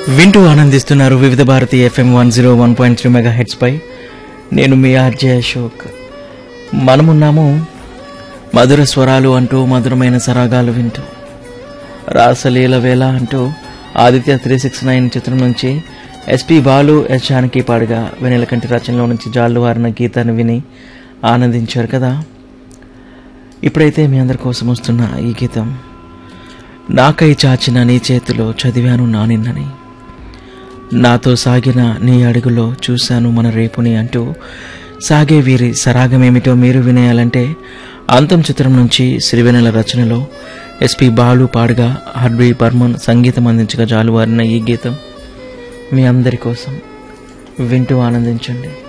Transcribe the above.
వింటూ ఆనందిస్తున్నారు Vividh Bharati FM one zero one point three megahertz పై నేను మీ ఆర్జే అశోక్ మనమున్నాము మధుర స్వరాలు అంటూ మధురమైన సరాగాలు వింటూ రాసలీల వేళ అంటూ ఆదిత్య త్రీ సిక్స్ నైన్ చిత్రం నుంచి ఎస్పి బాలు ఎస్ జానకి పాడుగా వెనెలకంటి రచనలో నుంచి జాళ్ళు వారిన గీతాన్ని విని ఆనందించారు కదా ఇప్పుడైతే మీ అందరి కోసం వస్తున్న ఈ గీతం నాకై చాచిన నీ చేతిలో చదివాను నా నిన్నని నాతో సాగిన నీ అడుగులో చూశాను మన రేపుని అంటూ సాగే వీరి సరాగమేమిటో మీరు వినేయాలంటే అంతం చిత్రం నుంచి సిరివెనెల రచనలో ఎస్పి బాలు పాడుగా హర్బీ బర్మన్ సంగీతం అందించగా జాలువారిన ఈ గీతం మీ అందరి కోసం వింటూ ఆనందించండి